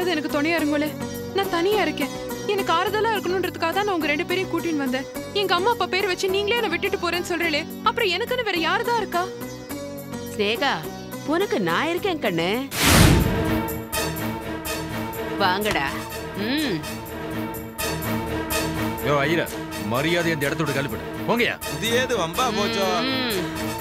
எப்பயாவது எனக்கு துணையா இருங்களே நான் தனியா இருக்கேன் எனக்கு ஆறுதலா இருக்கணும்ன்றதுக்காக தான் நான் உங்க ரெண்டு பேரையும் கூட்டின்னு வந்தேன் எங்க அம்மா அப்பா பேர் வச்சு நீங்களே என்ன விட்டுட்டு போறேன்னு சொல்றீங்களே அப்புறம் எனக்குன்னு வேற யாருதான் இருக்கா ஸ்னேகா உனக்கு நான் இருக்கேன் கண்ணு வாங்கடா ம் யோ ஐயரா மரியாதை அந்த இடத்தோட காலிப்படு போங்கயா இது ஏது வம்பா போச்சோ ம்.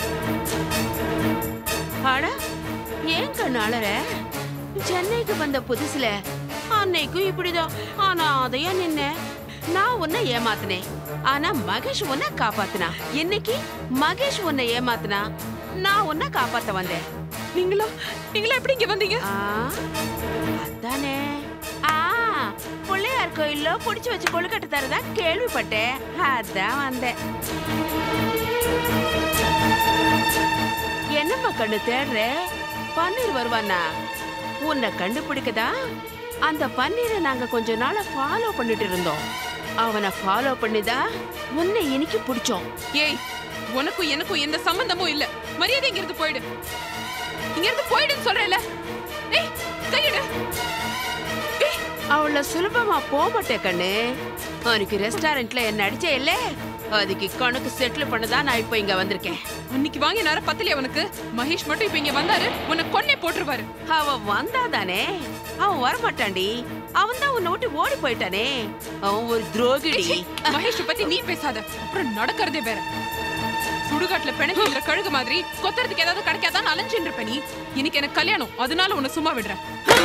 அட ஏன் கண்ணு அழற சென்னைக்கு வந்த புதுசுல அன்னைக்கும் இப்படிதான் ஆனா அதையா நின்ன நான் உன்னை ஏமாத்தினேன் ஆனா மகேஷ் உன்னை காப்பாத்தினா இன்னைக்கு மகேஷ் உன்னை ஏமாத்தினா நான் உன்னை காப்பாத்த வந்தேன் நீங்களா நீங்களா எப்படி இங்க வந்தீங்க ஆ, அதானே ஆ பிள்ளையார் கோயில்ல புடிச்சு வச்சு கொழுக்கட்டை தரதா கேள்விப்பட்டேன் அதான் வந்தேன் என்னம்மா கண்ணு தேடுற பன்னீர் வருவானா உன்னை கண்டுபிடிக்கதா அந்த பன்னீரை நாங்க கொஞ்ச நாளா ஃபாலோ பண்ணிட்டு இருந்தோம் அவனை ஃபாலோ பண்ணிதான் உன்னை இன்னைக்கு பிடிச்சோம் ஏய் உனக்கும் எனக்கும் எந்த சம்பந்தமும் இல்ல மரியாதை இங்க இருந்து போயிடு இங்க இருந்து போயிடுன்னு சொல்றேன்ல ஏய் கையிடு ஏய் அவள சுலபமா போக மாட்டேன் கண்ணு அவனுக்கு ரெஸ்டாரண்ட்ல என்ன அடிச்சே இல்ல அதுக்கு கணக்கு செட்டில் பண்ணதான் நான் இப்போ இங்க வந்திருக்கேன் அன்னைக்கு வாங்கிய நேரம் பத்தலையா அவனுக்கு மகேஷ் மட்டும் இப்ப இங்க வந்தாரு உன்னை கொன்னே போட்டுருவாரு அவன் வந்தாதானே அவன் வரமாட்டான்டி அவன் தான் உன்னை விட்டு ஓடி போயிட்டானே அவன் ஒரு துரோகிடி மகேஷ் பத்தி நீ பேசாத அப்புறம் நடக்கிறதே வேற சுடுகாட்டுல பிணைஞ்சிருக்கிற கழுகு மாதிரி கொத்துறதுக்கு ஏதாவது கிடைக்காதான் அலைஞ்சின்னு இருப்ப நீ இன்னைக்கு எனக்கு கல்யாணம் அதனால உன்னை சும்மா விடுறேன்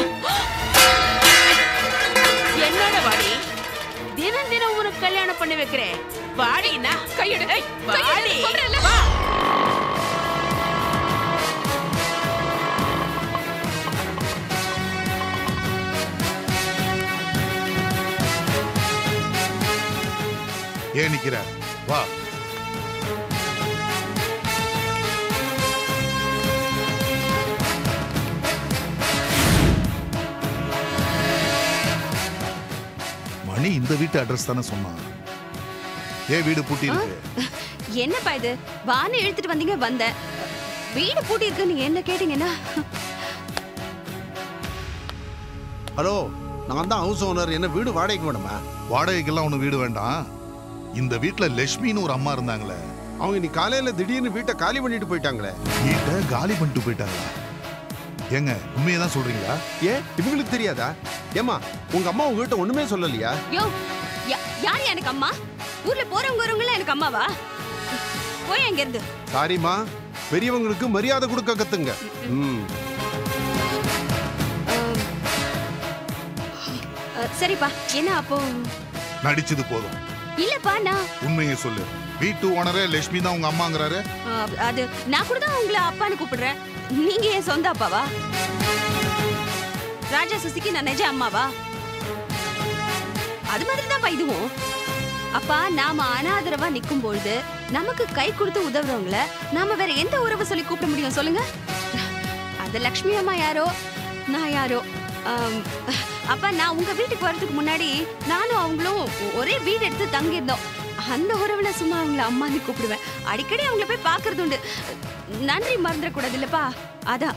என்னோட வாடி தினம் தினம் உனக்கு கல்யாணம் பண்ணி வைக்கிறேன் வாடினா கையெடு ஏய், வாடி கையெடு, சொல்றேன்ல. வா. ஏன் நிக்கிற வா மணி இந்த வீட்டு அட்ரஸ் தானே சொன்னான் ஏன் வீடு பூட்டி இருக்கு என்னப்பா இது வான்னு இழுத்துட்டு வந்தீங்க வந்தேன் வீடு பூட்டி இருக்கு நீங்க என்ன கேட்டீங்கன்னா ஹலோ நான் தான் ஹவுஸ் ஓனர் என்ன வீடு வாடகைக்கு வேணுமா வாடகைக்கெல்லாம் ஒண்ணு வீடு வேண்டாம் இந்த வீட்ல லட்சுமின்னு ஒரு அம்மா இருந்தாங்களே அவங்க இன்னைக்கு காலையில திடீர்னு வீட்டை காலி பண்ணிட்டு போயிட்டாங்களே வீட்டை காலி பண்ணிட்டு போயிட்டாங்களா ஏங்க உண்மையை தான் சொல்றீங்களா ஏன் இவங்களுக்கு தெரியாதா ஏமா உங்க அம்மா உங்ககிட்ட ஒண்ணுமே சொல்லலையா யோ யா- யார் எனக்கு அம்மா ஊர்ல போறவங்க வரவங்கள எனக்கு அம்மாவா போய் அங்க இருந்து சாரிம்மா பெரியவங்களுக்கு மரியாதை கொடுக்க கத்துங்க ம் அஹ், சரிப்பா என்ன அப்போ நடிச்சது போதும் இல்லப்பா நான் உண்மையை சொல்லு வீட்டு ஓனரே லட்சுமி தான் உங்க அம்மாங்கிறாரு அஹ், அது நான் கூட தான் உங்களை அப்பான்னு கூப்பிடுறேன் நீங்க என் சொந்த அப்பாவா ராஜா சுசிக்கு நான் நிஜ அம்மாவா அது மாதிரி தான்ப்பா இதுவும் அப்பா நாம அனாதரவா நிக்கும் பொழுது நமக்கு கை கொடுத்து உதவுறவங்கள நாம வேற எந்த உறவு சொல்லி கூப்பிட முடியும் சொல்லுங்க அந்த லக்ஷ்மி அம்மா யாரோ நான் யாரோ ஆம், அப்பா நான் உங்க வீட்டுக்கு வர்றதுக்கு முன்னாடி நானும் அவங்களும் ஒரே வீடு எடுத்து தங்கியிருந்தோம் அந்த உறவுல சும்மா அவங்கள அம்மான்னு கூப்பிடுவேன் அடிக்கடி அவங்கள போய் பார்க்கறது உண்டு நன்றி மறந்துடக்கூடாது இல்லப்பா அதான்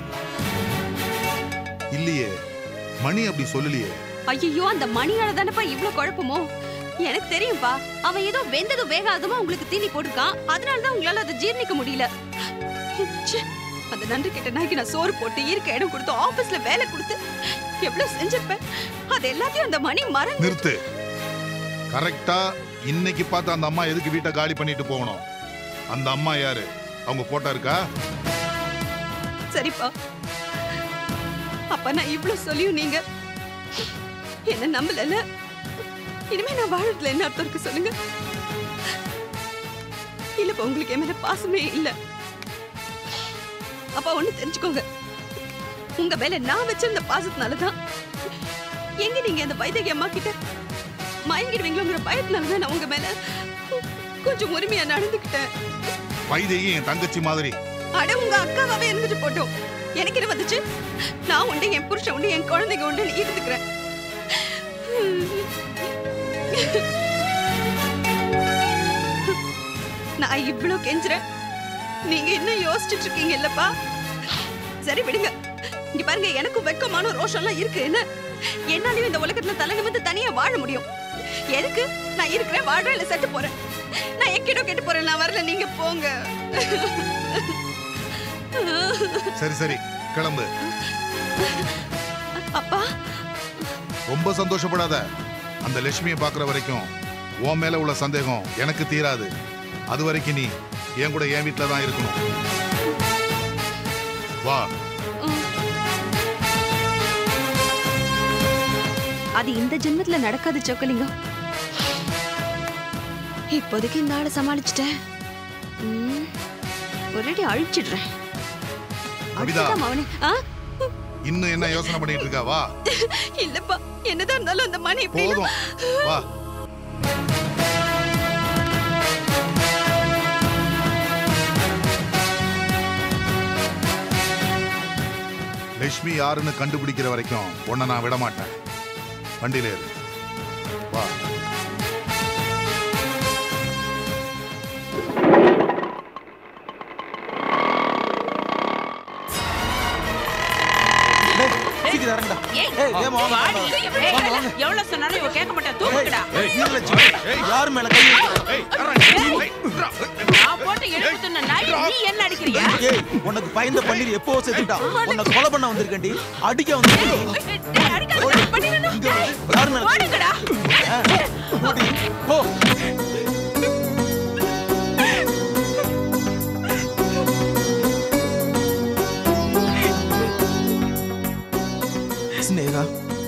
இல்லையே மணி அப்படி சொல்லலையே ஐயோ அந்த மணியால தானப்பா இவ்ளோ குழப்பமோ எனக்கு தெரியும்பா அவன் ஏதோ வெந்ததும் வேகாதமா உங்களுக்கு தீனி போட்டிருக்கான் அதனால தான் உங்களால அதை ஜீர்ணிக்க முடியல ச்சே, அந்த நன்றி கிட்ட நாய்க்கு நான் சோறு போட்டு இருக்க இடம் கொடுத்து ஆபீஸ்ல வேலை கொடுத்து எவ்வளவு செஞ்சிருப்பேன் அது எல்லாத்தையும் அந்த மணி மறந்து நிறுத்து கரெக்டா இன்னைக்கு பார்த்து அந்த அம்மா எதுக்கு வீட்டை காலி பண்ணிட்டு போகணும் அந்த அம்மா யாரு அவங்க போட்டோ இருக்கா சரிப்பா அப்ப நான் இவ்ளோ சொல்லியும் நீங்க என்ன நம்பலல இனிமே நான் வாழறதுல என்ன அர்த்தம் இருக்கு சொல்லுங்க இல்லப்பா உங்களுக்கு என் மேல பாசமே இல்ல அப்பா ஒண்ணு தெரிஞ்சுக்கோங்க உங்க மேல நான் வச்சிருந்த பாசத்தினாலதான் எங்க நீங்க அந்த வைதகி அம்மா கிட்ட மயங்கிடுவீங்களோங்கிற பயத்தினாலதான் நான் உங்க மேல கொஞ்சம் உரிமையா நடந்துக்கிட்டேன் வைதேகி என் தங்கச்சி மாதிரி அட உங்க அக்காவாவே இருந்துட்டு போட்டோம் எனக்கு என்ன வந்துச்சு நான் உண்டு என் புருஷன் உண்டு என் குழந்தைங்க உண்டு இருந்துக்கிறேன் நான் இவ்ளோ கெஞ்சுறேன் நீங்க என்ன யோசிச்சுட்டு இருக்கீங்க இல்லப்பா சரி விடுங்க இங்க பாருங்க எனக்கும் வெக்கமான ரோஷம்லாம் இருக்கு என்ன என்னாலயும் இந்த உலகத்துல தலை நிமிர்ந்து தனியா வாழ முடியும் எதுக்கு நான் இருக்கிறேன் வாழ்றேன் இல்ல செத்து போறேன் நான் எங்கிட்ட கேட்டு போறேன் நான் வரல நீங்க போங்க சரி சரி கிளம்பு அப்பா ரொம்ப சந்தோஷப்படாத அந்த லட்சுமியை பார்க்குற வரைக்கும் உன் மேல உள்ள சந்தேகம் எனக்கு தீராது அது வரைக்கும் நீ என் கூட என் வீட்டில் தான் இருக்கணும் வா அது இந்த ஜென்மத்துல நடக்காது சொக்கலிங்கம் இப்போதைக்கு இந்த ஆளை சமாளிச்சிட்டேன் ம், ஒரேடி அழிச்சிடுறேன் கவிதா. அடிச்சுதான் அவனே ஆ? இன்னும் என்ன யோசனை பண்ணிட்டு இருக்கா வா இல்லப்பா என்னதான் இருந்தாலும் அந்த மணி இப்படி போதும் வா லட்சுமி யாருன்னு கண்டுபிடிக்கிற வரைக்கும் உன்னை நான் விட மாட்டேன் வண்டியில ஏறு வா சீக்கிரம் இறங்குடா ஏய், ஏய் ஏமா வாடி. ஏய், எவ்வளவு சொன்னாலும் இவ கேட்க மாட்டா தூக்குடா வீரலட்சுமி யார் மேல கை வைக்கிற? நான் போட்டு எழுத்துன நாய் நீ என்ன அடிக்கிறியா ஏய் உனக்கு பயந்த பன்னீர் எப்போ செத்துட்டான் உன்னை கொலை பண்ண வந்திருக்கேன்டி அடிக்க வந்திருக்கேன் டேய், அடிக்காத, பண்ணிடணும். இங்க வா. யார் மேல கை ஓடுங்கடா ஓடி போ ஸ்னேகா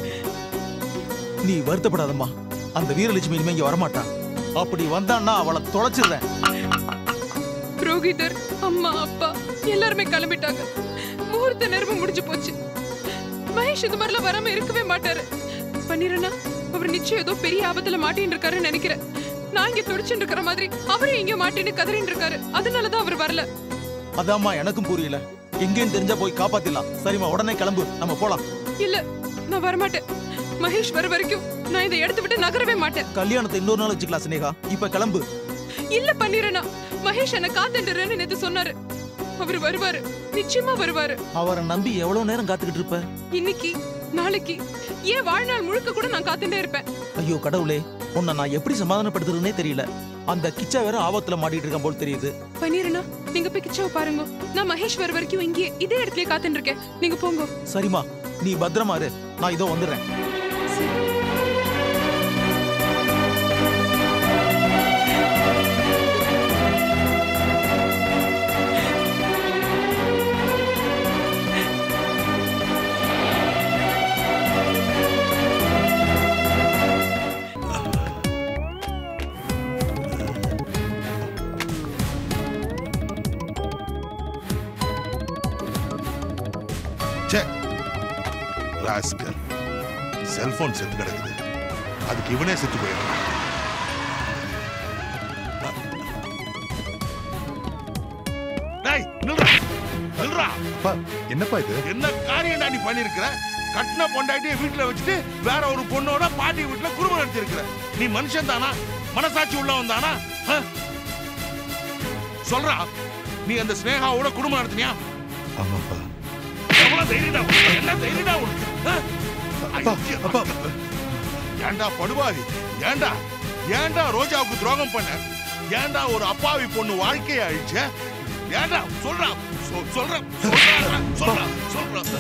நீ வருத்தப்படாதம்மா அந்த வீரலட்சுமி இனிமே இங்க வரமாட்டா அப்படி வந்தான்னா அவளை தொலைச்சிடுறேன் புரோகிதர் அம்மா அப்பா எல்லாருமே கிளம்பிட்டாங்க முகூர்த்த நேரமும் முடிஞ்சு போச்சு மகேஷ் இந்த மாதிரிலாம் வராம இருக்கவே மாட்டாரு பண்ணிரண்ணா அவர் நிச்சயம் ஏதோ பெரிய ஆபத்துல மாட்டின்னு இருக்காருன்னு நினைக்கிறேன் நான் இங்க துடிச்சுட்டு இருக்கிற மாதிரி அவரும் இங்க மாட்டின்னு கதறின்னு இருக்காரு அதனாலதான் அவர் வரல அதாம்மா எனக்கும் புரியல எங்கேன்னு தெரிஞ்சா போய் காப்பாத்திடலாம் சரிம்மா உடனே கிளம்பு நம்ம போலாம் இல்ல நான் வரமாட்டேன் மகேஷ் வர வரைக்கும் நான் இதை எடுத்து விட்டு நகரவே மாட்டேன் கல்யாணத்தை இன்னொரு நாள் வச்சுக்கலாம் ஸ்னேகா இப்ப கிளம்பு இல்ல பண்ணிரண்ணா மகேஷ் என்ன காத்துட்டுறேன்னு நேத்து சொன்னாரு அவர் வருவாரு நிச்சயமா வருவாரு அவரை நம்பி எவ்வளவு நேரம் காத்துக்கிட்டு இருப்ப இன்னைக்கு நாளைக்கு ஏன் வாழ்நாள் முழுக்க கூட நான் காத்துட்டே இருப்பேன் ஐயோ கடவுளே உன்னை நான் எப்படி சமாதானப்படுத்துறதுனே தெரியல அந்த கிச்சா வேற ஆபத்துல மாட்டிட்டு இருக்கான் போல் தெரியுது பன்னீரண்ணா நீங்க போய் கிச்சாவை பாருங்க நான் மகேஷ் வர வரைக்கும் இங்கே இதே இடத்துல காத்துட்டு இருக்கேன் நீங்க போங்க சரிம்மா நீ பத்திரமா இரு நான் இதோ வந்துடுறேன் ச்சே ராஸ்கல் செல்போன் செத்து கிடக்குது அதுக்கு இவனே செத்து போயிடுறான் டேய் நில்றா நில்றா அப்பா என்னப்பா இது என்ன காரியம்டா நீ பண்ணிருக்கிற கட்டின பொண்டாட்டியை வீட்டுல வச்சுட்டு வேற ஒரு பொண்ணோட பாட்டி வீட்டுல குடும்பம் நடத்திருக்கிற நீ மனுஷன் தானா மனசாட்சி உள்ளவன் தானா ஆ? சொல்றா நீ அந்த ஸ்னேகாவோட குடும்பம் நடத்தினியா ஆமாப்பா எவ்வளவு தைரியடா உனக்கு? என்ன தைரியடா உனக்கு ஆ? அப்பா ஐயோ. அப்பா ஏன்டா படுவாவி ஏன்டா ஏன்டா ரோஜாவுக்கு துரோகம் பண்ண ஏன்டா ஒரு அப்பாவி பொண்ணு வாழ்க்கையை அழிச்ச ஏன்டா சொல்றா சொ- சொல்றேன் சொல்றா சொல்றா சொல்றா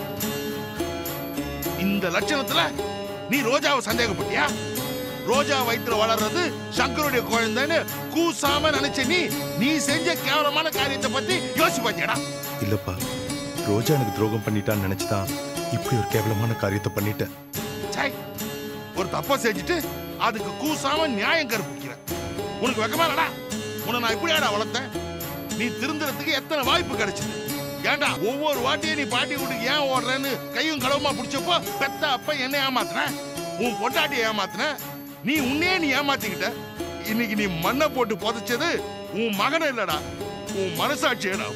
இந்த லட்சணத்துல நீ ரோஜாவை சந்தேகப்பட்டியா ரோஜா வயித்துல வளர்றது சங்கருடைய குழந்தைன்னு கூசாம நினைச்ச நீ நீ செஞ்ச கேவலமான காரியத்தை பத்தி யோசிச்சு பாத்தியாடா இல்லப்பா ரோஜா எனக்கு துரோகம் பண்ணிட்டான்னு நினைச்சுதான் இப்படி ஒரு கேவலமான காரியத்தை பண்ணிட்டேன் சை ஒரு தப்ப செஞ்சுட்டு அதுக்கு கூசாம நியாயம் கற்பிக்கிற உனக்கு வெக்கமா இல்லடா உன்னை நான் இப்படியாடா வளர்த்தேன் நீ திருந்துறதுக்கு எத்தனை வாய்ப்பு கிடைச்சது ஏன்டா ஒவ்வொரு வாட்டியும் நீ பாட்டி வீட்டுக்கு ஏன் ஓடுறேன்னு கையும் களவுமா பிடிச்சப்போ பெத்த அப்ப என்ன ஏமாத்துன உன் பொண்டாட்டியை ஏமாத்துன நீ உன்னையே நீ ஏமாத்திக்கிட்ட இன்னைக்கு நீ மண்ணை போட்டு புதைச்சது உன் மகனை இல்லடா உன் மனசாட்சியடா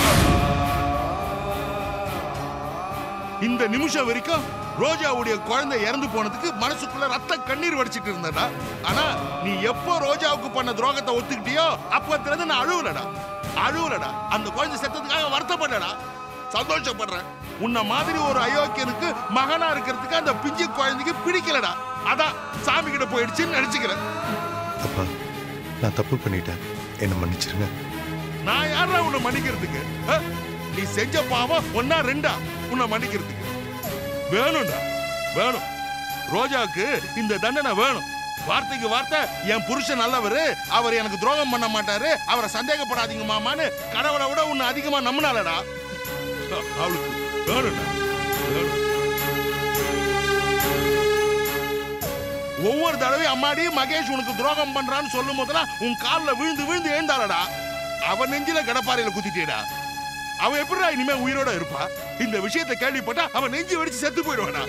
இந்த நிமிஷம் வரைக்கும் ரோஜாவுடைய குழந்தை இறந்து போனதுக்கு மனசுக்குள்ள ரத்த கண்ணீர் வடிச்சிட்டு இருந்தடா ஆனா நீ எப்போ ரோஜாவுக்கு பண்ண துரோகத்தை ஒத்துக்கிட்டியோ அப்பத்துல இருந்து நான் அழுவலடா அழுவலடா அந்த குழந்தை செத்ததுக்காக வருத்தப்பட்டடா சந்தோஷப்படுறேன் உன்னை மாதிரி ஒரு அயோக்கியனுக்கு மகனா இருக்கிறதுக்கு அந்த பிஞ்சு குழந்தைக்கு பிடிக்கலடா அதான் சாமி கிட்ட போயிடுச்சுன்னு நினைச்சுக்கிறேன் அப்பா நான் தப்பு பண்ணிட்டேன் என்னை மன்னிச்சிருங்க நான் யாரா உன்னை மன்னிக்கிறதுக்கு ஆ? நீ செஞ்ச பாவம் ஒன்னா ரெண்டா உன்னை மன்னிக்கிறதுக்கு வேணும்டா வேணும் ரோஜாவுக்கு இந்த தண்டனை வேணும் வார்த்தைக்கு வார்த்தை என் புருஷன் நல்லவரு அவர் எனக்கு துரோகம் பண்ண மாட்டாரு அவரை சந்தேகப்படாதீங்க மாமான்னு கடவுளை விட உன்னை அதிகமா நம்பினாலடா அவளுக்கு வேணும்டா வேணும் ஒவ்வொரு தடவையும் அம்மாடி மகேஷ் உனக்கு துரோகம் பண்றான்னு சொல்லும் போதெல்லாம் உன் கால்ல விழுந்து விழுந்து எழுந்தாளடா அவன் நெஞ்சில கடப்பாறையில குத்திட்டேடா அவன் எப்படிடா இனிமே உயிரோட இருப்பா இந்த விஷயத்தை கேள்விப்பட்டா அவன் நெஞ்சு வெடிச்சு செத்து போயிடுவாடா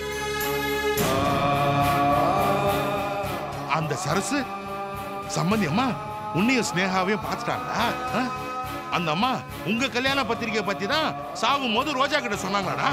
அந்த சரசு சம்பந்தி அம்மா உன்னையும் ஸ்னேகாவையும் பார்த்துட்டாங்களா ஆ? அந்த அம்மா உங்க கல்யாண பத்திரிக்கை பத்தி தான் சாகும் போது ரோஜா கிட்ட சொன்னாங்களாடா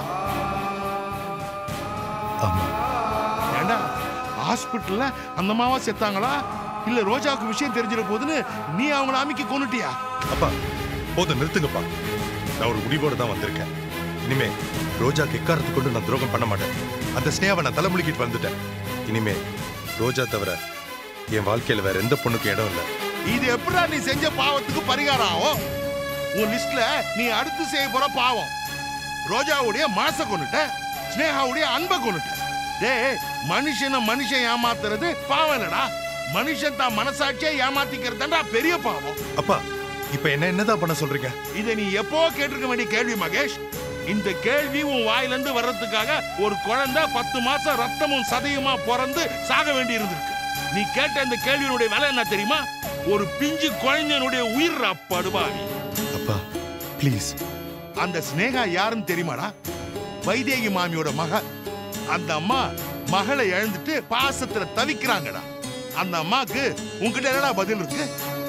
ஆமா ஏண்டா ஹாஸ்பிட்டல்ல அந்த அம்மாவா செத்தாங்களா இல்ல ரோஜாவுக்கு விஷயம் தெரிஞ்சிட போதுன்னு நீ அவங்கள அமுக்கி கொன்னுட்டியா அப்பா போதும் நிறுத்துங்கப்பா நான் ஒரு முடிவோட தான் வந்திருக்கேன் இனிமே ரோஜா எக்காரத்து கொண்டு நான் துரோகம் பண்ண மாட்டேன் அந்த ஸ்னேகாவை நான் தலைமுழுக்கிட்டு வந்துட்டேன் இனிமே ரோஜா தவிர என் வாழ்க்கையில வேற எந்த பொண்ணுக்கும் இடம் இல்லை இது எப்படிடா நீ செஞ்ச பாவத்துக்கு பரிகாரம் ஆகும் உன் லிஸ்ட்ல நீ அடுத்து செய்ய போற பாவம் ரோஜாவுடைய மனசை கொண்டுட்ட ஸ்னேகாவுடைய அன்பை கொண்டுட்ட டேய் மனுஷனை மனுஷன் ஏமாத்துறது பாவம் இல்லடா மனுஷன் தான் மனசாட்சியை ஏமாத்திக்கிறதுடா பெரிய பாவம் அப்பா இப்ப என்ன என்னதான் பண்ண சொல்றீங்க இதை நீ எப்போ கேட்டிருக்க வேண்டிய கேள்வி மகேஷ் இந்த கேள்வி உன் வாயிலிருந்து வர்றதுக்காக ஒரு குழந்தை பத்து மாசம் ரத்தமும் சதையுமா பிறந்து சாக வேண்டி இருந்திருக்கு நீ கேட்ட இந்த கேள்வியினுடைய விலை என்ன தெரியுமா ஒரு பிஞ்சு குழந்தையினுடைய உயிர் படுபாவி அப்பா ப்ளீஸ் அந்த ஸ்னேகா யாருன்னு தெரியுமாடா வைதேகி மாமியோட மக அந்த அம்மா மகளை இழந்துட்டு பாசத்துல தவிக்கிறாங்கடா அந்த அம்மாக்கு உன்கிட்ட என்னடா பதில் இருக்கு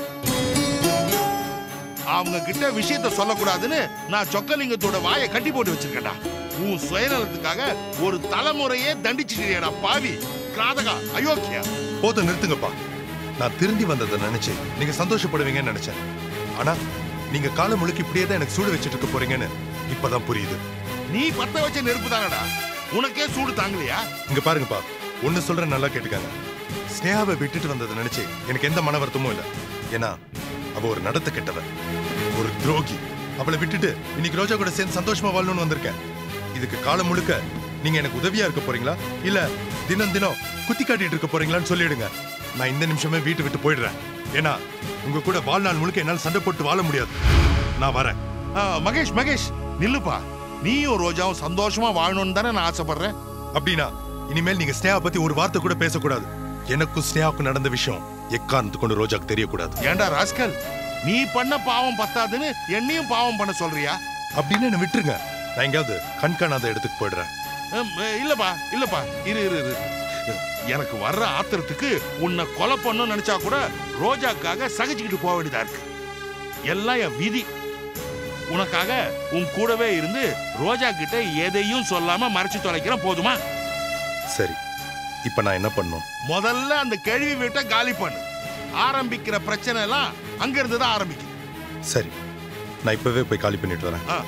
அவங்க கிட்ட விஷயத்த சொல்லக்கூடாதுன்னு நான் சொக்கலிங்கத்தோட வாயை கட்டி போட்டு வச்சிருக்கேன்டா உன் சுயநலத்துக்காக ஒரு தலைமுறையே தண்டிச்சிட்டியடா பாவி கிராதகா அயோக்கியா போதும் நிறுத்துங்கப்பா நான் திருந்தி வந்ததை நினைச்சு நீங்க சந்தோஷப்படுவீங்கன்னு நினைச்சேன் ஆனா நீங்க காலம் முழுக்க இப்படியே தான் எனக்கு சூடு வச்சுட்டு இருக்க போறீங்கன்னு இப்பதான் புரியுது நீ பத்த வச்ச நெருப்பு தானடா உனக்கே சூடு தாங்கலையா இங்க பாருங்கப்பா ஒண்ணு சொல்றேன் நல்லா கேட்டுக்கங்க ஸ்னேகாவை விட்டுட்டு வந்ததை நினைச்சு எனக்கு எந்த மன வருத்தமும் இல்ல ஏன்னா அவ ஒரு நடத்த கெட்டவ ஒரு துரோகி அவளை விட்டுட்டு இன்னைக்கு ரோஜா கூட சேர்ந்து சந்தோஷமா வாழணும்னு வந்திருக்கேன் இதுக்கு காலம் முழுக்க நீங்க எனக்கு உதவியா இருக்க போறீங்களா இல்ல தினம் தினம் குத்தி காட்டிட்டு இருக்க போறீங்களான்னு சொல்லிடுங்க நான் இந்த நிமிஷமே வீட்டை விட்டு போயிடுறேன் ஏன்னா உங்க கூட வாழ்நாள் முழுக்க என்னால் சண்டை போட்டு வாழ முடியாது நான் வரேன் ஆ, மகேஷ் மகேஷ் நில்லுப்பா நீயும் ரோஜாவும் சந்தோஷமா வாழணும்னு தானே நான் ஆசைப்படுறேன் அப்படின்னா இனிமேல் நீங்க ஸ்னேகா பத்தி ஒரு வார்த்தை கூட பேசக்கூடாது எனக்கும் ஸ்னேகாவுக்கும் நடந்த விஷயம் எக்காரணத்து கொண்டு ரோஜாக்கு தெரியக்கூடாது ஏண்டா ராஸ்கல் நீ பண்ண பாவம் பத்தாதுன்னு என்னையும் பாவம் பண்ண சொல்றியா அப்படின்னு என்ன விட்டுருங்க நான் எங்கேயாவது கண்காணாத இடத்துக்கு போயிடுறேன் ஹம், இல்லப்பா இல்லப்பா இரு இரு இரு எனக்கு வர்ற ஆத்திரத்துக்கு உன்னை கொலை பண்ணணும்னு நினைச்சா கூட ரோஜாக்காக சகிச்சுக்கிட்டு போக வேண்டியதா இருக்கு எல்லாம் என் விதி உனக்காக உன் கூடவே இருந்து ரோஜா கிட்ட எதையும் சொல்லாம மறைச்சு தொலைக்கிறேன் போதுமா சரி இப்ப நான் என்ன பண்ணும் முதல்ல அந்த கேள்வி வீட்டை காலி பண்ணு ஆரம்பிக்கிற பிரச்சனை எல்லாம் அங்க இருந்து தான் ஆரம்பிக்கும் சரி நான் இப்பவே போய் காலி பண்ணிட்டு வரேன் ஆ.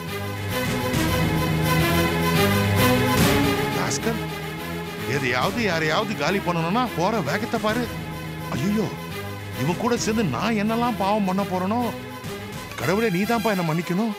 பாஸ்கர் எதையாவது யாரையாவது காலி பண்ணணும்னா போற வேகத்தை பாரு ஐயோ இவன் கூட சேர்ந்து நான் என்னெல்லாம் பாவம் பண்ண போறேனோ கடவுளே நீதான்ப்பா என்ன மன்னிக்கணும்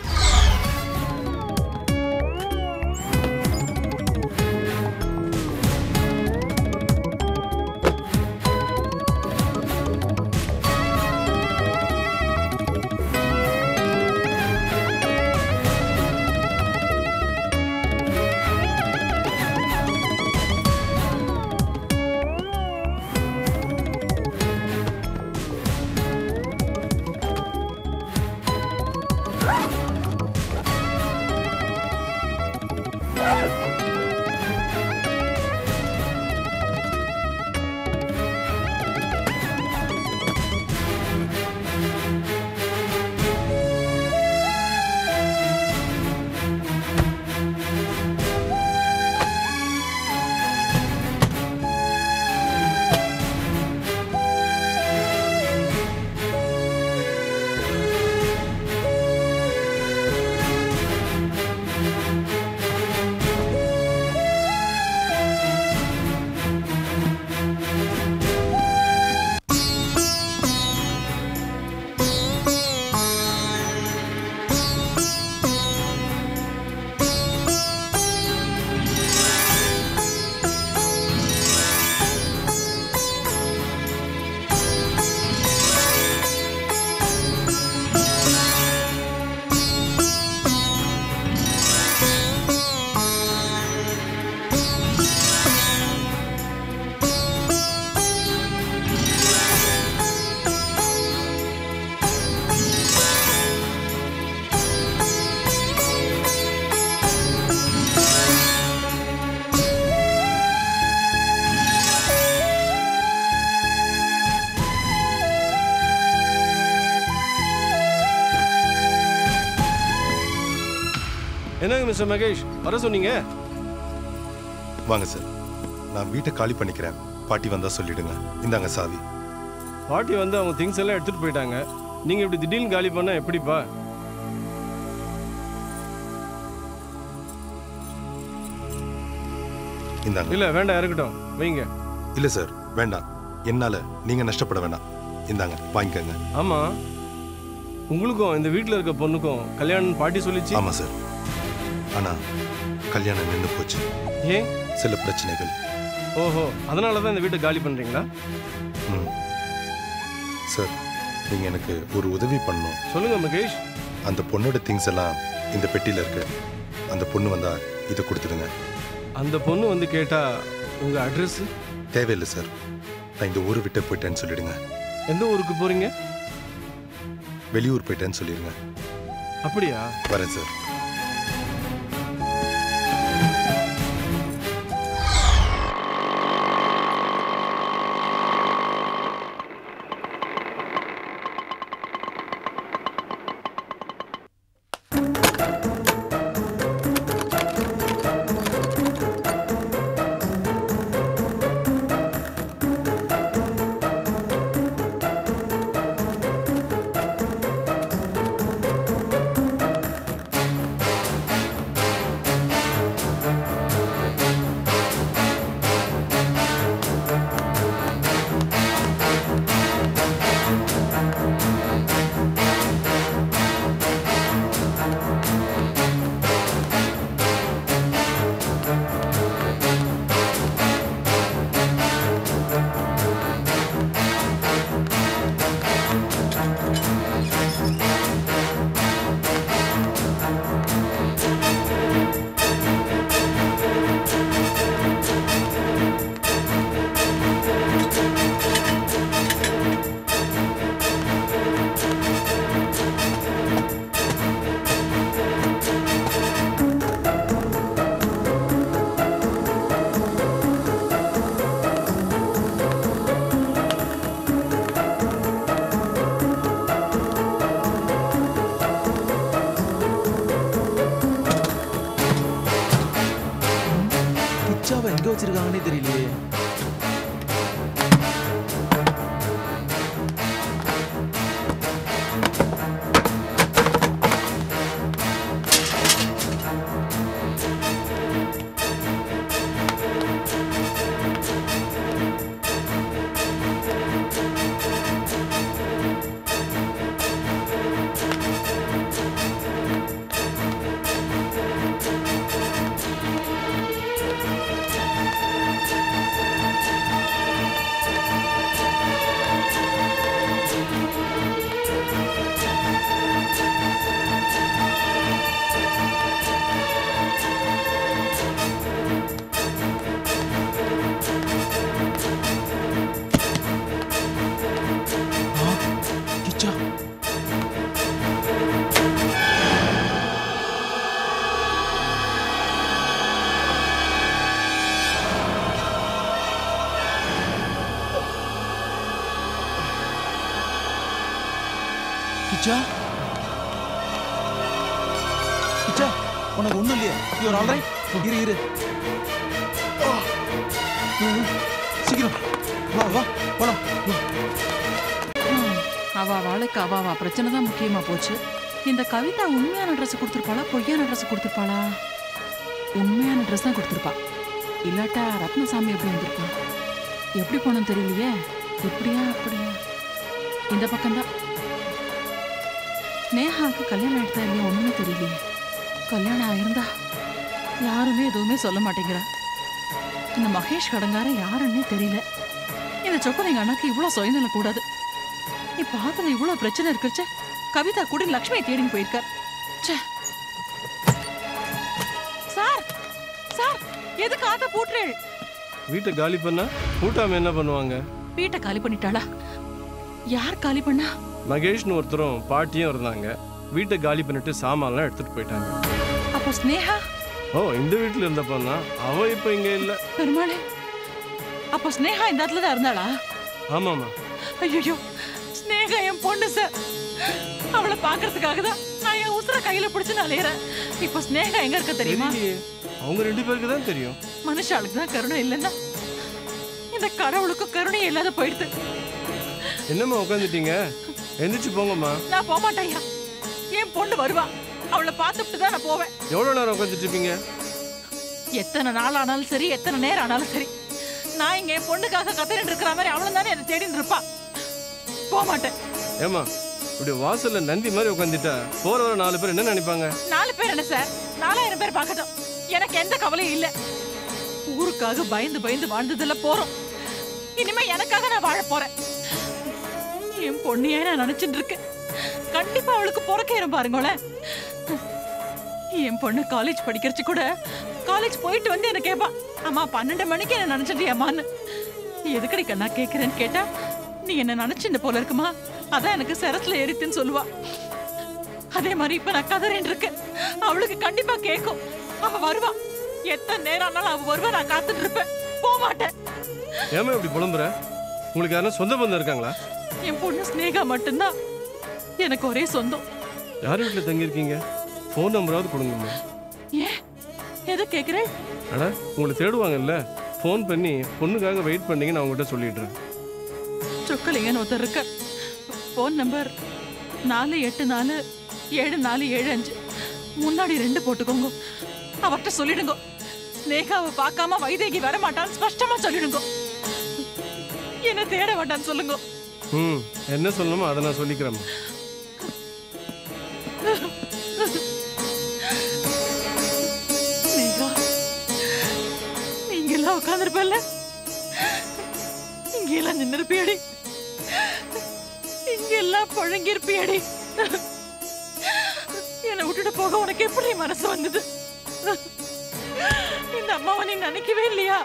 என்னங்க மிஸ்டர் மகேஷ் வர சொன்னீங்க வாங்க சார் நான் வீட்டை காலி பண்ணிக்கிறேன் பாட்டி வந்தா சொல்லிடுங்க இந்தாங்க சாவி பாட்டி வந்து அவங்க திங்ஸ் எல்லாம் எடுத்துட்டு போயிட்டாங்க நீங்க இப்படி திடீர்னு காலி பண்ணா எப்படிப்பா இந்தாங்க இல்ல வேண்டாம் இருக்கட்டும் வைங்க இல்ல சார் வேண்டாம் என்னால நீங்க நஷ்டப்பட வேண்டாம் இந்தாங்க வாங்கிக்கோங்க ஆமா உங்களுக்கும் இந்த வீட்ல இருக்க பொண்ணுக்கும் கல்யாணம் பாட்டி சொல்லிச்சு ஆமா சார் ஆனா கல்யாணம் நின்று போச்சு ஏன் சில பிரச்சனைகள் ஓஹோ அதனால தான் இந்த வீட்டை காலி பண்றீங்களா ம். சார் நீங்க எனக்கு ஒரு உதவி பண்ணணும் சொல்லுங்க மகேஷ் அந்த பொண்ணோட திங்ஸ் எல்லாம் இந்த பெட்டியில இருக்கு அந்த பொண்ணு வந்தா இதை கொடுத்துடுங்க அந்த பொண்ணு வந்து கேட்டா உங்க அட்ரஸ் தேவையில்லை சார் நான் இந்த ஊரை விட்டு போயிட்டேன்னு சொல்லிடுங்க எந்த ஊருக்கு போறீங்க வெளியூர் போயிட்டேன்னு சொல்லிடுங்க அப்படியா வரேன் சார் கிச்சாவை எங்க வச்சிருக்காங்கன்னே தெரியலையே ஆ, கிச்சா கிச்சா கிச்சா உனக்கு ஒண்ணும் இல்லையா யூ ஆல் ரைட் இரு இரு ஆ. ம், சீக்கிரம் வா வா போலாம் அவ அவளுக்கு அவ அவ பிரச்சனை தான் முக்கியமா போச்சு இந்த கவிதா உண்மையான ட்ரெஸ் கொடுத்துருப்பாளா பொய்யான ட்ரெஸ் கொடுத்துருப்பாளா உண்மையான ட்ரெஸ் தான் கொடுத்துருப்பா இல்லாட்டா ரத்னசாமி எப்படி வந்திருப்பா எப்படி போனோம் தெரியலையே இப்படியா அப்படியா இந்த பக்கம்தான் நேஹாவுக்கு கல்யாணம் ஆயிடுதா இல்லையா ஒண்ணுமே தெரியலையே கல்யாணம் ஆயிருந்தா யாருமே எதுவுமே சொல்ல மாட்டேங்கிறா இந்த மகேஷ் கடங்கார யாருன்னே தெரியல இந்த சொக்கன் எங்க அண்ணாக்கு இவ்வளவு சுயநலம் கூடாது நீ பார்த்தல இவ்வளவு பிரச்சனை இருக்குச்சே கவிதா கூட லக்ஷ்மியை தேடின்னு போயிருக்கார் ச்சே. சார் சார் எதுக்கு ஆத்த பூட்டுறேள் வீட்டை காலி பண்ணா கூட்டாம என்ன பண்ணுவாங்க வீட்டை காலி பண்ணிட்டாளா யார் காலி பண்ணா மகேஷ்னு ஒருத்தரும் பாட்டியும் இருந்தாங்க வீட்டை காலி பண்ணிட்டு சாமான்லாம் எடுத்துட்டு போயிட்டாங்க அப்போ ஸ்னேகா ஓ இந்த வீட்டுல இருந்த பொண்ணா அவ இப்ப இங்க இல்ல பெருமாளே அப்போ ஸ்னேகா இந்த இடத்துல தான் இருந்தாளா ஆமாமா ஐயோ ஸ்னேகா என் பொண்ணு சார் அவளை பார்க்கறதுக்காக தான் நான் என் உசுர கையில பிடிச்சு நான் அலையறேன் இப்போ ஸ்னேகா எங்க இருக்க தெரியுமா தெரியலையே அவங்க ரெண்டு பேருக்கு தான் தெரியும் மனுஷாளுக்கு தான் கருணை இல்லைன்னா இந்த கடவுளுக்கும் கருணையே இல்லாத போயிடுது என்னம்மா உட்காந்துட்டீங்க எந்திரிச்சு போங்கம்மா நான் போக மாட்டேன்யா என் பொண்ணு வருவா அவளை பார்த்துட்டு தான் நான் போவேன் எவ்வளோ நேரம் உட்காந்துட்டு இருப்பீங்க எத்தனை நாள் ஆனாலும் சரி எத்தனை நேரம் ஆனாலும் சரி நான் இங்க என் பொண்ணுக்காக கத்திரிட்டு இருக்கிற மாதிரி அவளும் தானே என்னை தேடின்னு இருப்பா போக மாட்டேன் ஏம்மா இப்படி வாசல்ல நந்தி மாதிரி உட்காந்துட்டா போற வர நாலு பேர் என்ன நினைப்பாங்க நாலு பேர் என்ன சார் நாலாயிரம் பேர் பார்க்கட்டும் எனக்கு எந்த கவலையும் இல்ல ஊருக்காக பயந்து பயந்து வாழ்ந்ததுல போறோம் இனிமே எனக்காக நான் வாழ போறேன் என் பொண்ணையே நான் நினைச்சிட்டு இருக்கேன் கண்டிப்பா அவளுக்கு பிறக்கிறேன் பாருங்களேன் என் பொண்ணு காலேஜ் படிக்கிறச்சு கூட காலேஜ் போயிட்டு வந்து என்ன கேப்பா அம்மா பன்னெண்டு மணிக்கு என்ன நினைச்சிட்டியாமான்னு எதுக்கடி கண்ணா கேக்குறேன்னு கேட்டா நீ என்ன நினைச்சிருந்த போல இருக்குமா அதான் எனக்கு சிரத்துல எரித்துன்னு சொல்லுவா அதே மாதிரி இப்ப நான் கதறின்னு இருக்கேன் அவளுக்கு கண்டிப்பா கேட்கும் அவ வருவா எத்தனை நேரம் ஆனாலும் அவ வருவா நான் காத்துட்டு இருப்பேன் போக மாட்டேன் ஏமா இப்படி புலம்புற உங்களுக்கு யாரும் சொந்த பந்தம் இருக்காங்களா என் பொண்ணு ஸ்னேகா மட்டும்தான் எனக்கு ஒரே சொந்தம் யார் வீட்டில் தங்கியிருக்கீங்க ஃபோன் நம்பராவது கொடுங்கம்மா ஏன் எதை கேக்குறேன் அட உங்களை தேடுவாங்கல்ல ஃபோன் பண்ணி பொண்ணுக்காக வெயிட் பண்ணீங்க நான் உங்ககிட்ட சொல்லிடுறேன் சொக்கலிங்கன்னு ஒருத்தர் இருக்க ஃபோன் நம்பர் நாலு எட்டு நாலு ஏழு நாலு ஏழு அஞ்சு முன்னாடி ரெண்டு போட்டுக்கோங்க அவர்கிட்ட சொல்லிடுங்க ஸ்னேகாவை பார்க்காம வைதேகி வர மாட்டான்னு ஸ்பஷ்டமா சொல்லிடுங்க என்ன தேட வேண்டான்னு சொல்லுங்க ம் என்ன சொல்லணுமோ அதை நான் சொல்லிக்கிறேம்மா ஸ்னேகா நீங்க எல்லாம் உட்காந்துருப்பல்ல இங்க எல்லாம் நின்று இருப்பியாடி இங்க எல்லாம் புழங்கி இருப்பியாடி என்னை விட்டுட்டு போக உனக்கு எப்படி மனசு வந்தது இந்த அம்மாவை நீ நினைக்கவே இல்லையா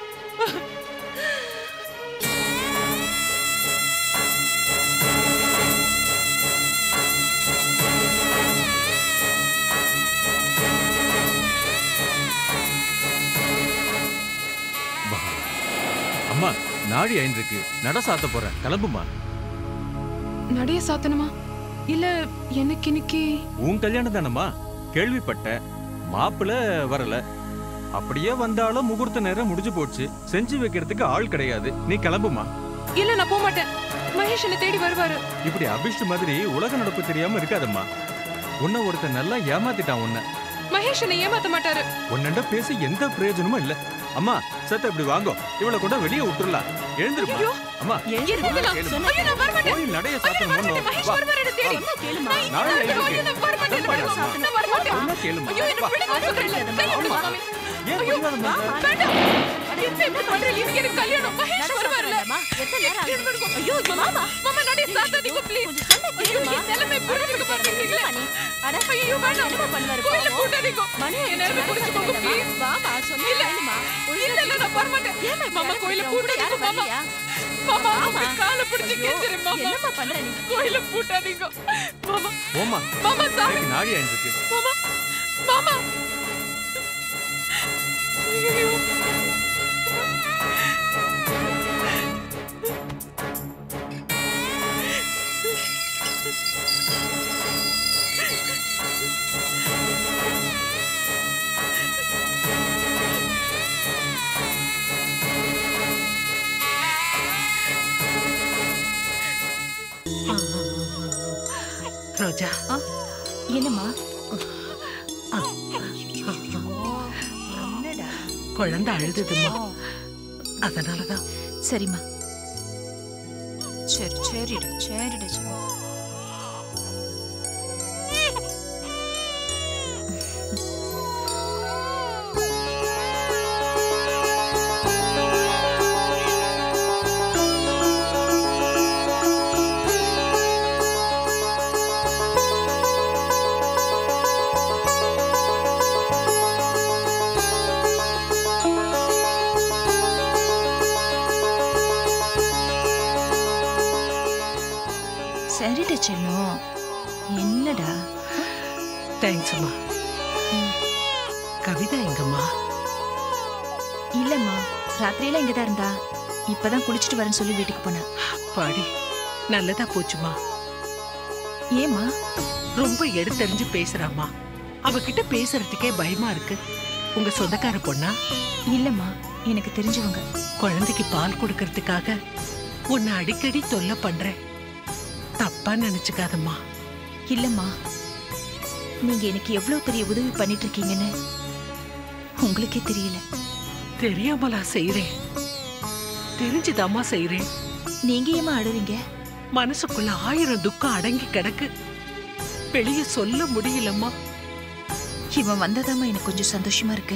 அம்மா நாடி ஐந்திருக்கு நட சாத்த போறேன் கிளம்புமா நடைய சாத்தணுமா இல்ல எனக்கு இன்னைக்கு உன் கல்யாணம் தானம்மா கேள்விப்பட்டேன் மாப்பிள்ள வரல அப்படியே வந்தாலும் முகூர்த்த நேரம் முடிஞ்சு போச்சு செஞ்சு வைக்கிறதுக்கு ஆள் கிடையாது நீ கிளம்புமா இல்ல நான் போக மாட்டேன் மகேஷ் என்ன தேடி வருவாரு இப்படி அபிஷ்டு மாதிரி உலக நடப்பு தெரியாம இருக்காதம்மா உன்னை ஒருத்தன் நல்லா ஏமாத்திட்டான் உன்னை மகேஷ் என்ன ஏமாத்த மாட்டாரு உன்னண்ட பேசி எந்த பிரயோஜனமும் இல்ல அம்மா சத்த இப்படி வாங்கோ இவளை கூட வெளியே விட்டுறலாம் எழுந்திருப்பா ஐயோ. அம்மா எங்க போகலாம்? கேளும்மா. ஐயோ, நான் வரமாட்டேன். கோயில் நடைய ஐயோ, சாத்தணும் வரமாட்டேன். மகேஷ் வா. வருவாரு என்ன தேடி. கேளுமா நாளை ஐயோ, எழுந்திருக்கு. நான் வரமாட்டேன். அதான் பாரு, அம்மா. நான் வரமாட்டேன். சொன்னா கேளும்மா. ஐயோ, என்ன வா. விடுங்க, சொல்றேன். கையை விடுங்க, சாமி. ஏன் ஐயோ, பிடிவாதம் பண்ற? வேண்டாம். என்ன இப்படி பண்றீங்க? இன்னைக்கு எனக்கு கல்யாணம். மகேஷ் வருவாருல்ல? எத்தனை நேரம் ஆகுது? ஐயோ, மாமா, மாமா, நடைய சாத்தாதீங்க, please. ஐயோ, என் நிலைமை புரிஞ்சுக்க மாட்டேங்கிறீங்களே. அட, ஐயோ, வேண்டாம். என்னம்மா பண்ணுவாரு கோயிலை பாவம்? பூட்டாதீங்க. மணி என் நிலைமை புரிஞ்சுக்கோங்க, please. வாமா சொன்னா இல்ல. கேளுமா இல்ல, இல்ல, நான் வரமாட்டேன். ஏம்மா இப்படி மாமா, அடம் கோயிலை பிடிக்கிற? உள்ள பூட்டாதீங்க, யாரும் மாமா. வரலையா? மாமா, வாமா. உங்க காலை பிடிச்சு ஐயோ, கெஞ்சுறேன், மாமா. என்னம்மா பண்ற நீ? கோயிலை பூட்டாதீங்க. மாமா, ஓமா மாமா, சாமி. எனக்கு நாடி ஐந்திருக்கு மாமா, மாமா. ஐயையோ. ரோஜா என்னம்மா குழந்தை அழுதுதுமா அதனாலதான் சரிம்மா சரி சரிடா சரிடா சரி சரிடா செல்லம் என்னடா தேங்க்ஸ்மா கவிதா எங்கம்மா இல்லம்மா ராத்திரியில இங்கதான் இருந்தா இப்பதான் குளிச்சிட்டு வரேன்னு சொல்லி வீட்டுக்கு போனா பாடி நல்லதா போச்சுமா ஏமா ரொம்ப எடுத்தறிஞ்சு பேசுறாம்மா அவகிட்ட பேசுறதுக்கே பயமா இருக்கு உங்க சொந்தக்கார பொண்ணா இல்லம்மா எனக்கு தெரிஞ்சவங்க குழந்தைக்கு பால் கொடுக்கறதுக்காக உன்னை அடிக்கடி தொல்லை பண்றேன் தப்பா நினைச்சுக்காதம்மா இல்லம்மா நீங்க எனக்கு எவ்வளவு பெரிய உதவி பண்ணிட்டு இருக்கீங்கன்னு உங்களுக்கே தெரியல தெரியாமலா செய்றேன் தெரிஞ்சுதாம்மா செய்றேன் நீங்க ஏமா அழுறீங்க மனசுக்குள்ள ஆயிரம் துக்கம் அடங்கி கிடக்கு வெளிய சொல்ல முடியலம்மா இவன் வந்ததாம்மா எனக்கு கொஞ்சம் சந்தோஷமா இருக்கு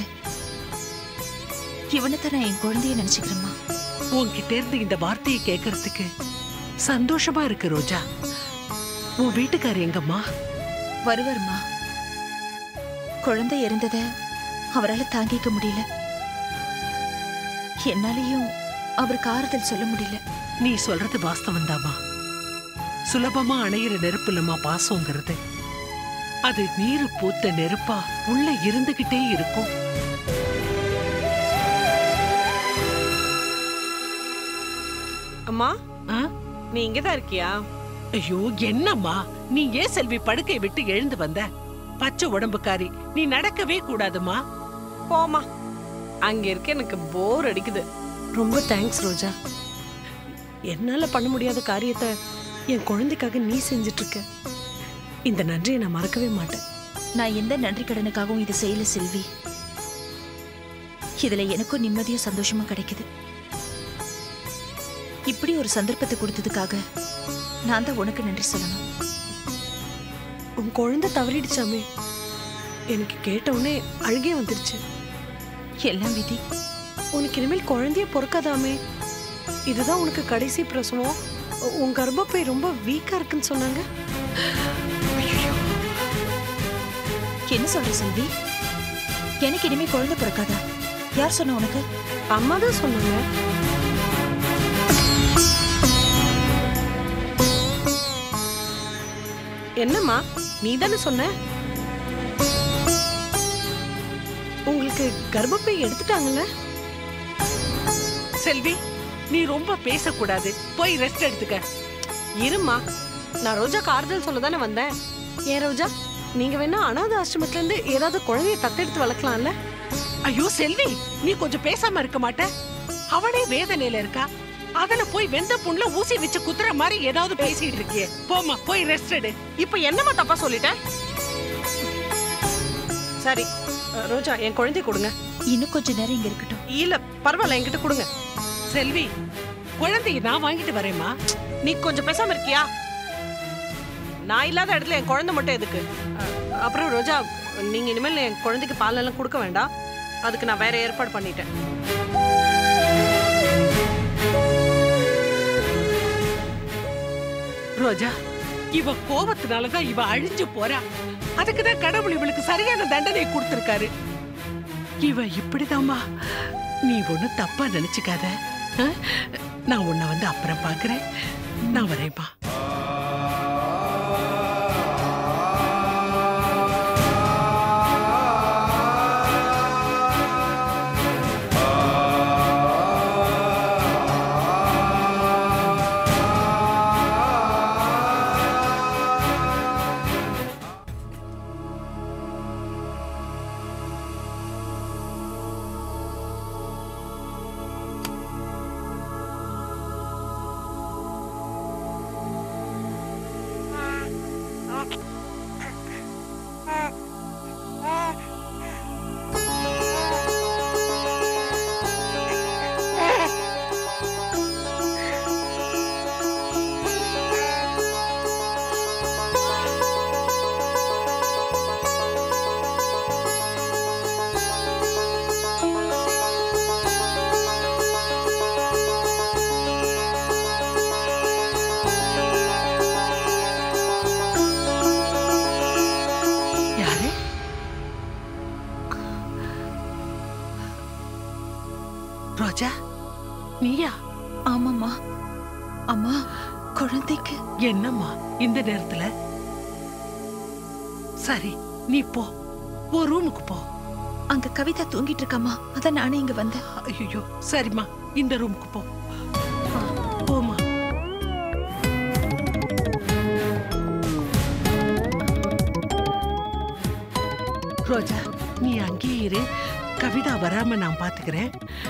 இவனை தான் நான் என் குழந்தைய நினைச்சுக்கிறேம்மா உன்கிட்ட இருந்து இந்த வார்த்தையை கேட்கறதுக்கு சந்தோஷமா இருக்கு ரோஜா உன் வீட்டுக்காரர் எங்கம்மா வருவாருமா குழந்தை இறந்தத அவரால் தாங்கிக்க முடியல என்னாலையும் அவருக்கு ஆறுதல் சொல்ல முடியல நீ சொல்றது வாஸ்தவம் தாமா சுலபமா அணையிற நெருப்பு இல்லம்மா பாசங்கிறது அது நீரு பூத்த நெருப்பா உள்ள இருந்துகிட்டே இருக்கும் அம்மா ஆ? நீ இங்கதான் இருக்கியா ஐயோ என்னம்மா நீ ஏன் செல்வி படுக்கை விட்டு எழுந்து வந்த பச்சை உடம்புக்காரி நீ நடக்கவே கூடாதுமா போமா அங்க இருக்க எனக்கு போர் அடிக்குது ரொம்ப தேங்க்ஸ் ரோஜா என்னால பண்ண முடியாத காரியத்தை என் குழந்தைக்காக நீ செஞ்சிட்டு இருக்க இந்த நன்றியை நான் மறக்கவே மாட்டேன் நான் எந்த நன்றி கடனுக்காகவும் இதை செய்யல செல்வி இதுல எனக்கும் நிம்மதியும் சந்தோஷமும் கிடைக்குது இப்படி ஒரு சந்தர்ப்பத்தை கொடுத்ததுக்காக நான் தான் உனக்கு நன்றி சொல்லணும் உன் குழந்தை தவறிடுச்சாமே எனக்கு கேட்ட உடனே அழுகே வந்துருச்சு எல்லாம் விதி உனக்கு இனிமேல் குழந்தைய பொறுக்காதாமே இதுதான் உனக்கு கடைசி பிரசவம் உ- உன் கர்ப்பப்பை ரொம்ப வீக்கா இருக்குன்னு சொன்னாங்க என்ன சொல்ற செல்வி எனக்கு இனிமே குழந்தை பிறக்காதா யார் சொன்ன உனக்கு அம்மா தான் சொன்னாங்க என்னம்மா நீ தானே சொன்ன உங்களுக்கு கர்ப்பப்பை எடுத்துட்டாங்கல்ல செல்வி நீ ரொம்ப பேசக்கூடாது போய் ரெஸ்ட் எடுத்துக்க இருமா நான் ரோஜாக்கு ஆறுதல் சொல்ல தானே வந்தேன் ஏன் ரோஜா நீங்க வேணா அனாத ஆசிரமத்துல இருந்து ஏதாவது குழந்தைய தத்தெடுத்து வளர்க்கலாம்ல ஐயோ செல்வி நீ கொஞ்சம் பேசாம இருக்க மாட்ட அவளே வேதனையில இருக்கா அதுல போய் வெந்த புண்ணுல ஊசி வச்சு குத்துற மாதிரி ஏதாவது பேசிட்டு இருக்கியே போமா போய் ரெஸ்ட் எடு இப்ப என்னம்மா தப்பா சொல்லிட்டேன் சரி அஹ், ரோஜா என் குழந்தைய கொடுங்க இன்னும் கொஞ்ச நேரம் இங்க இருக்கட்டும் இல்ல பரவாயில்ல என்கிட்ட கொடுங்க செல்வி குழந்தைய நான் வாங்கிட்டு வரேம்மா நீ கொஞ்சம் பேசாம இருக்கியா நான் இல்லாத இடத்துல என் குழந்தை மட்டும் எதுக்கு அஹ், அப்புறம் ரோஜா நீங்க இனிமேல் என் குழந்தைக்கு பால் எல்லாம் கொடுக்க வேண்டாம் அதுக்கு நான் வேற ஏற்பாடு பண்ணிட்டேன் ரோஜா இவ கோபத்தினாலதான் இவ அழிஞ்சு போறா அதுக்குதான் கடவுள் இவளுக்கு சரியான தண்டனை கொடுத்திருக்காரு இவ இப்படிதாம்மா நீ ஒண்ணு தப்பா நினைச்சுக்காத ஆ? நான் உன்னை வந்து அப்புறம் பாக்குறேன் நான் வரேன்ப்பா யாரு ரோஜா நீயா ஆமாம்மா அம்மா குழந்தைக்கு என்னம்மா இந்த நேரத்துல சரி நீ போ உன் ரூமுக்கு போ அங்க கவிதா தூங்கிட்டு இருக்காமா அதான் நானே இங்க வந்தேன் ஐயோ சரிம்மா இந்த ரூமுக்கு போ போமா ரோஜா நீ அங்கேயே இரு கவிதா வராம நான் பாத்துக்கிறேன்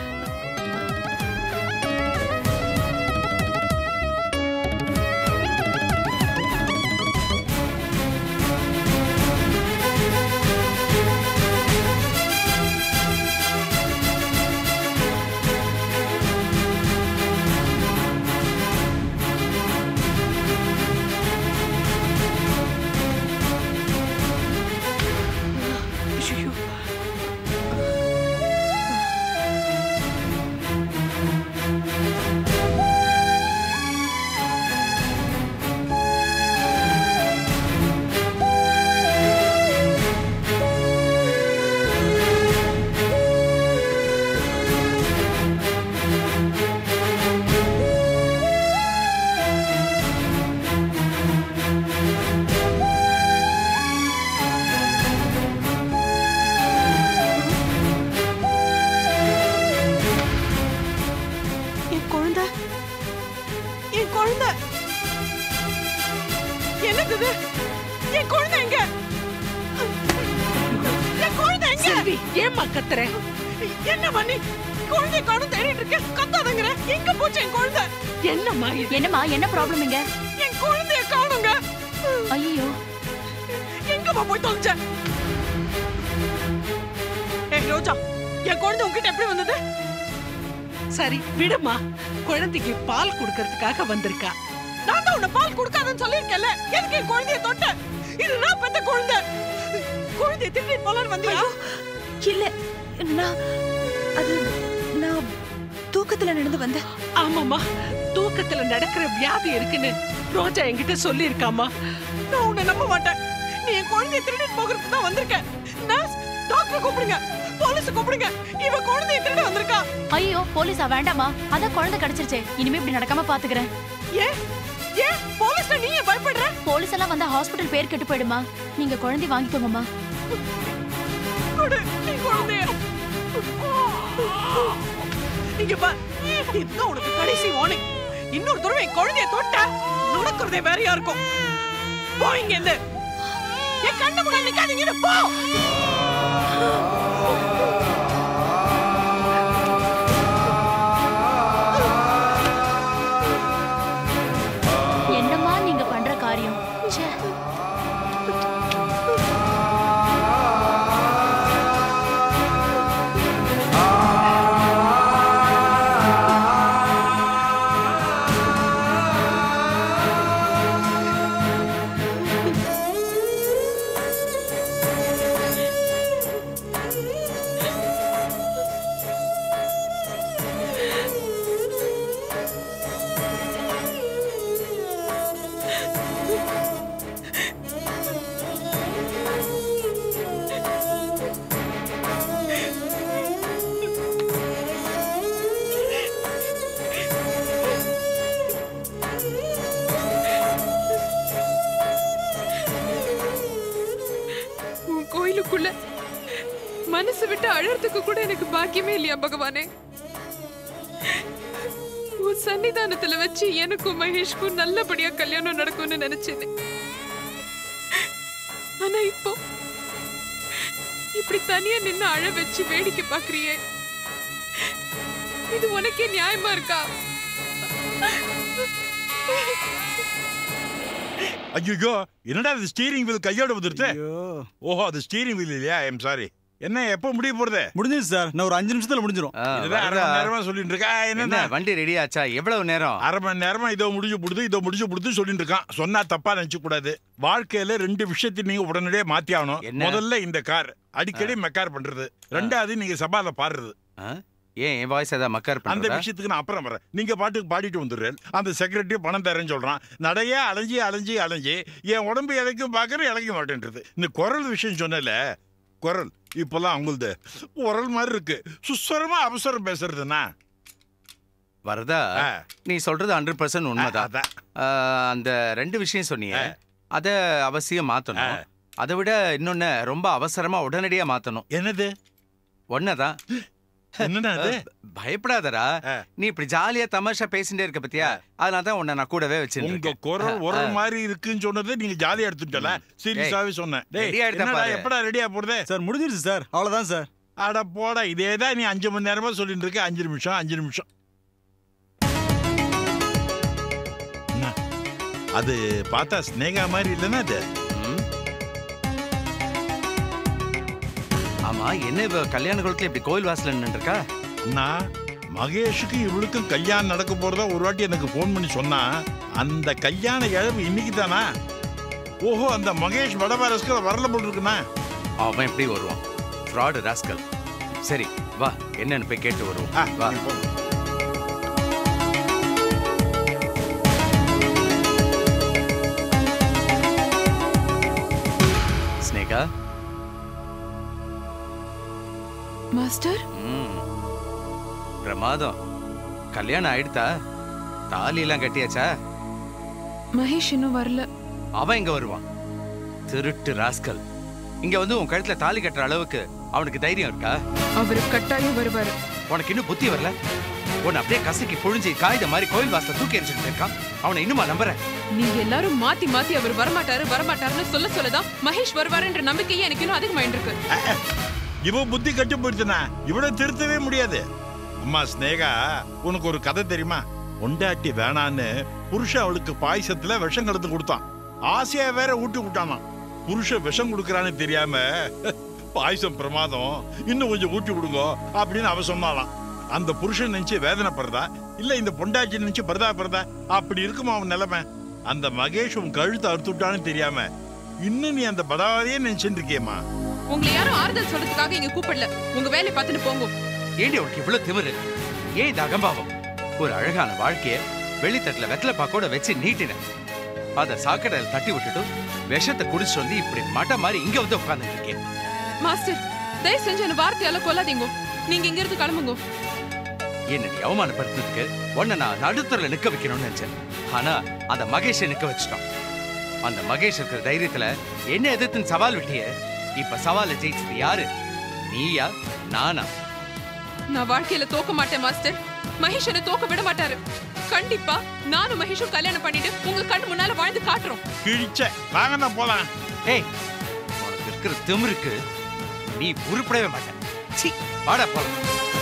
ஐயோ என் குழந்தை என் குழந்தை என்னது இது? என் குழந்தை எங்க என் குழந்தை எங்க செல்வி ஏம்மா கத்துற என்ன பண்ணி குழந்தைய காணும் தேடிட்டு இருக்கேன் கத்தாதங்கிற எங்க போச்சு என் குழந்தை என்னம்மா இது என்னம்மா என்ன ப்ராப்ளம் இங்க என் குழந்தைய காணுங்க ஐயோ எங்கம்மா போய் தொலைஞ்ச ஏய் ரோஜா என் குழந்தை உன்கிட்ட எப்படி வந்தது சரி விடுமா குழந்தைக்கு பால் கொடுக்கறதுக்காக வந்திருக்கா நான் தான் உன்னை பால் கொடுக்காதன்னு சொல்லியிருக்கேன்ல எதுக்கு என் குழந்தைய தொட்ட இது நான் பெத்த குழந்தை குழந்தைய திருடி போலான்னு வந்தியா இல்ல நான் அது நான் தூக்கத்துல நடந்து வந்தேன் ஆமாம்மா தூக்கத்துல நடக்கிற வியாதி இருக்குன்னு ரோஜா என்கிட்ட சொல்லியிருக்காமா நான் உன்னை நம்ப மாட்டேன் நீ என் குழந்தைய திருடிட்டு போகிறதுக்கு தான் வந்திருக்க நர்ஸ் டாக்டர் கூப்பிடுங்க போலீஸ் கூப்பிடுங்க இவ குழந்தைய திருட வந்திருக்கா ஐயோ போலீஸா வேண்டாமா அதான் குழந்தை கிடைச்சிருச்சே இனிமே இப்படி நடக்காம பாத்துக்கிறேன் ஏன் ஏன் போலீஸ்ல நீ ஏன் பயப்படுற போலீஸ் எல்லாம் வந்தா ஹாஸ்பிடல் பேர் கெட்டு போயிடுமா நீங்க குழந்தை வாங்கிக்கோங்கம்மா கொடு நீ குழந்தைய இங்க பார் இதுதான் உனக்கு கடைசி வார்னிங் இன்னொரு தடவை என் குழந்தைய தொட்ட நடக்கிறதே வேறையா இருக்கும் போ இங்க இருந்து என் கண்ணு முன்னாடி நிக்காதீங்க போ என்னம்மா நீங்க பண்ற காரியம் ச்சே உன் கோயிலுக்குள்ள மனசு விட்டு அழறதுக்கு கூட எனக்கு பாக்கியமே இல்லையா பகவானே உன் சன்னிதானத்துல வச்சு எனக்கும் மகேஷ்க்கும் நல்லபடியா கல்யாணம் நடக்கும்னு நினைச்சேன் ஆனா இப்போ இப்படி தனியா நின்னு அழ வச்சு வேடிக்கை பாக்குறியே இது உனக்கே நியாயமா இருக்கா ஐயோ என்னடா அது ஸ்டீரிங் வீல் கையோட வந்துருச்சு ஓஹோ அது ஸ்டீரிங் வீல் இல்லையா ஐம் சாரி என்ன எப்போ முடிய போறது முடிஞ்சிருச்சு சார் நான் ஒரு அஞ்சு நிமிஷத்துல முடிஞ்சிரும் இதுதான் அரை மணி நேரமா சொல்லிட்டு இருக்கா என்ன என்ன வண்டி ரெடி ஆச்சா எவ்வளவு நேரம் அரை மணி நேரமா இதோ முடிஞ்சு புடுது இதோ முடிஞ்சு புடுது சொல்லிட்டு இருக்கான் சொன்னா தப்பா நினைச்சு கூடாது வாழ்க்கையில ரெண்டு விஷயத்தை நீங்க உடனடியே மாத்தி ஆகணும் என்ன? முதல்ல இந்த கார் அடிக்கடி மெக்கார் பண்றது ரெண்டாவது நீங்க சபால பாடுறது ஆ? ஏன் என் வாய்ஸ் ஏதாவது மக்கர் அந்த பண்றதா விஷயத்துக்கு நான் அப்புறம் வரேன் நீங்க பாட்டுக்கு பாடிட்டு வந்துடுறேன் அந்த செக்ரட்டரி பணம் தரேன்னு சொல்றான் நடைய அலைஞ்சி அலைஞ்சி அலைஞ்சி என் உடம்பு இலைக்கும் பார்க்கற இலைக்க மாட்டேன்றது இந்த குரல் விஷயம் சொன்னல குரல் இப்பெல்லாம் அவங்களுது குரல் மாதிரி இருக்கு சுஸ்வரமா அவசரம் பேசுறதுன்னா வரதா நீ சொல்றது ஹண்ட்ரட் பர்சன்ட் உண்மைதான் ஆ, அந்த ரெண்டு விஷயம் சொன்னீங்க அத அவசியம் மாத்தணும் அதை விட இன்னொன்னு ரொம்ப அவசரமா உடனடியா மாத்தணும் என்னது ஒன்னதான் என்னடா அது? பயப்படாதடா நீ இப்படி ஜாலியா தமாஷா பேசிட்டே இருக்க பத்தியா அதனால தான் உன்னை நான் கூடவே உங்க வச்சிருக்கேன் குரல் ஒரு மாதிரி இருக்குன்னு சொன்னது நீங்க ஜாலியா எடுத்துட்டல சீரியஸாவே சொன்னேன் டேய், ரெடியா எடுத்தா என்னடா, பாரு. எப்படா ரெடியா போடுதே சார் முடிஞ்சிருச்சு சார் அவ்வளவுதான் சார் அட போடா இதே தான் நீ அஞ்சு மணி நேரமா சொல்லிட்டு இருக்க அஞ்சு நிமிஷம் அஞ்சு நிமிஷம் என்ன? அது பார்த்தா ஸ்னேகா மாதிரி இல்லைன்னா அது ஆமா என்ன இவ கல்யாண குளத்துல இப்படி கோயில் வாசல்ல நின்று இருக்கா நான் மகேஷுக்கு இவளுக்கும் கல்யாணம் நடக்க போறதா ஒரு வாட்டி எனக்கு ஃபோன் பண்ணி சொன்னா அந்த கல்யாண இழவு இன்னைக்கு தானா ஓஹோ அந்த மகேஷ் வடபாரஸ்க்கு வரல போட்டுருக்குண்ணா அவன் எப்படி வருவான் ஃப்ராடு ராஸ்கல் சரி வா என்னன்னு போய் கேட்டு வருவோம் வா ஸ்னேகா மாஸ்டர் ம். பிரமாதம் கல்யாணம் ஆயிடுதா தாலி எல்லாம் கட்டியாச்சா மகேஷ் இன்னும் வரல அவன் எங்க வருவான் திருட்டு ராஸ்கல் இங்க வந்து உன் கழுத்துல தாலி கட்டுற அளவுக்கு அவனுக்கு தைரியம் இருக்கா அவரு கட்டாயம் வருவாரு உனக்கு இன்னும் புத்தி வரல உன்னை அப்படியே கசக்கி புழிஞ்சு காகித மாதிரி கோயில் வாசல தூக்கி எரிச்சுட்டு இருக்கான் அவனை இன்னுமா நம்புற நீங்க எல்லாரும் மாத்தி மாத்தி அவர் வரமாட்டாரு வரமாட்டாருன்னு சொல்ல சொல்லதான் மகேஷ் வருவாருன்ற நம்பிக்கையே எனக்கு இன்னும் அதிகமாயிட்டு இருக்கு இவ புத்தி கட்டு போயிடுச்சுனா இவனை திருத்தவே முடியாது அம்மா ஸ்னேகா உனக்கு ஒரு கதை தெரியுமா ஒண்டாட்டி வேணான்னு புருஷன் அவளுக்கு பாயசத்துல விஷம் கலந்து கொடுத்தான் ஆசையா வேற ஊட்டி விட்டானாம் புருஷன் விஷம் கொடுக்கறான்னு தெரியாம பாயசம் பிரமாதம் இன்னும் கொஞ்சம் ஊட்டி விடுங்க அப்படின்னு அவ சொன்னாலாம் அந்த புருஷன் நினைச்சு வேதனைப்படுறதா இல்ல இந்த பொண்டாச்சி நினைச்சு பரதாப்படுறதா அப்படி இருக்குமா அவன் நிலைமை அந்த மகேஷ் உன் கழுத்தை அறுத்து விட்டான்னு தெரியாம இன்னும் நீ அந்த படாவையே நினைச்சுட்டு இருக்கியம்மா உங்களை யாரும் ஆறுதல் சொல்றதுக்காக இங்க கூப்பிடல உங்க வேலையை பார்த்துட்டு போங்க ஏண்டி உனக்கு இவ்வளவு திமிரு ஏன் இந்த அகம்பாவம் ஒரு அழகான வாழ்க்கைய வெளித்தட்டுல வெத்தலை பாக்கோட வச்சு நீட்டின அத சாக்கடையில் தட்டி விட்டுட்டு விஷத்தை குடிச்சிட்டு வந்து இப்படி மட்ட மாதிரி இங்க வந்து உட்கார்ந்துட்டு இருக்கேன் மாஸ்டர் தயவு செஞ்சு என்ன வார்த்தையால கொல்லாதீங்க நீங்க இங்க இருந்து கிளம்புங்க என்ன நீ அவமானப்படுத்துறதுக்கு உன்னை நான் நடுத்தரில் நிக்க வைக்கணும்னு நினைச்சேன் ஆனா அந்த மகேஷை நிக்க வச்சுட்டான் அந்த மகேஷ் இருக்கிற தைரியத்துல என்ன எதிர்த்துன்னு சவால் விட்டியே இப்ப சவாலை ஜெயிச்சது யாரு நீயா நானா நான் வாழ்க்கையில தோக்க மாட்டேன் மாஸ்டர் மகேஷ் என்ன தோக்க விட மாட்டாரு கண்டிப்பா நானும் மகேஷும் கல்யாணம் பண்ணிட்டு உங்க கண்ணு முன்னால வாழ்ந்து காட்டுறோம் கிழிச்ச வாங்க போலாம் ஏய் உனக்கு இருக்கிற திமிருக்கு நீ உருப்படவே மாட்ட சீ வாடா போலாம்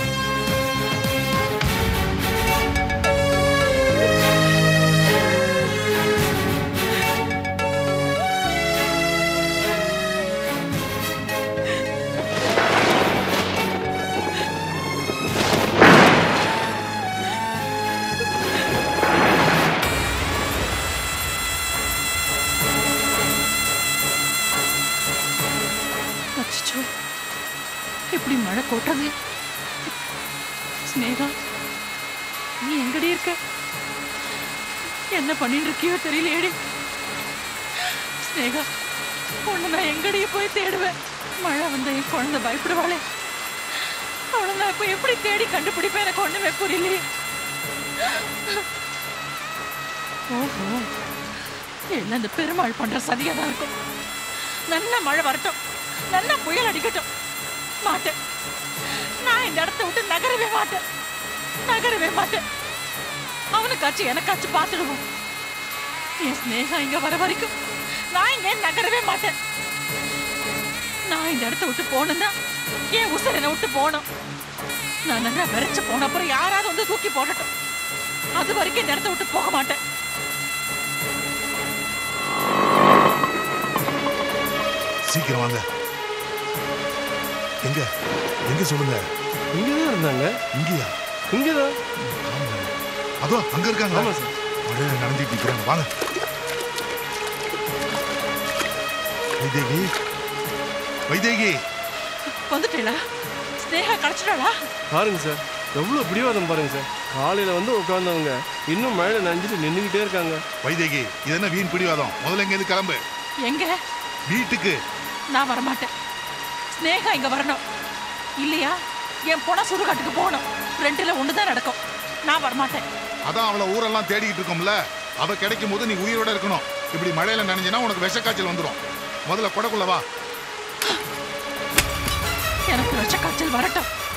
அச்சோ இப்படி மழை கொட்டுறது ஸ்னேகா நீ எங்கடி இருக்க என்ன பண்ணிட்டு இருக்கியோ தெரியலையேடி ஸ்னேகா உன்னை நான் எங்கடி போய் தேடுவேன் மழை வந்த என் குழந்தை பயப்படுவாளே அவளை நான் இப்ப எப்படி தேடி கண்டுபிடிப்பேன் எனக்கு ஒண்ணுமே புரியலையே ஓஹோ எல்லாம் இந்த பெருமாள் பண்ற சதியா தான் இருக்கும் நல்ல மழை வரட்டும் நல்ல புயல் அடிக்கட்டும் மாட்டேன் நான் இந்த இடத்த விட்டு நகரவே மாட்டேன் நகரவே மாட்டேன் அவனுக்காச்சும் எனக்காச்சும் பார்த்துடுவோம் என் ஸ்னேகா இங்க வர வரைக்கும் நான் இங்க நகரவே மாட்டேன் நான் இந்த இடத்த விட்டு போனேன்னா என் உசர் என்னை விட்டு போனோம் நான் நல்லா விரைச்சு போன அப்புறம் யாராவது வந்து தூக்கி போடட்டும் அது வரைக்கும் இந்த இடத்த விட்டு போக மாட்டேன் சீக்கிரம் வாங்க எங்க எங்க சொல்லுங்க இங்கதான் இருந்தாங்க இங்கயா இங்கதான் அதோ அங்க இருக்காங்க ஆமா சார் மழையில நடந்துட்டு நிக்கிறாங்க வாங்க வைதேகி வைதேகி வந்துட்டேளா ஸ்னேகா கிடைச்சிட்டாளா பாருங்க சார் எவ்வளவு பிடிவாதம் பாருங்க சார் காலையில வந்து உட்கார்ந்தவங்க இன்னும் மழையில நனைஞ்சிட்டு நின்றுகிட்டே இருக்காங்க வைதேகி இது என்ன வீண் பிடிவாதம் முதல்ல இங்க இருந்து கிளம்பு எங்க வீட்டுக்கு நான் வரமாட்டேன் ஸ்னேகா இங்க வரணும் இல்லையா என் பொண்ண சுடுகாட்டுக்கு போகணும் ரெண்டுல ஒண்ணுதான் நடக்கும் நான் வரமாட்டேன் அதான் அவளை ஊரெல்லாம் தேடிக்கிட்டு இருக்கோம்ல அவ கிடைக்கும் போது நீ உயிரோட இருக்கணும் இப்படி மழையில நனைஞ்சினா உனக்கு விஷக்காய்ச்சல் வந்துடும் முதல்ல கொடக்குள்ள வா எனக்கு விஷ காய்ச்சல் வரட்டும்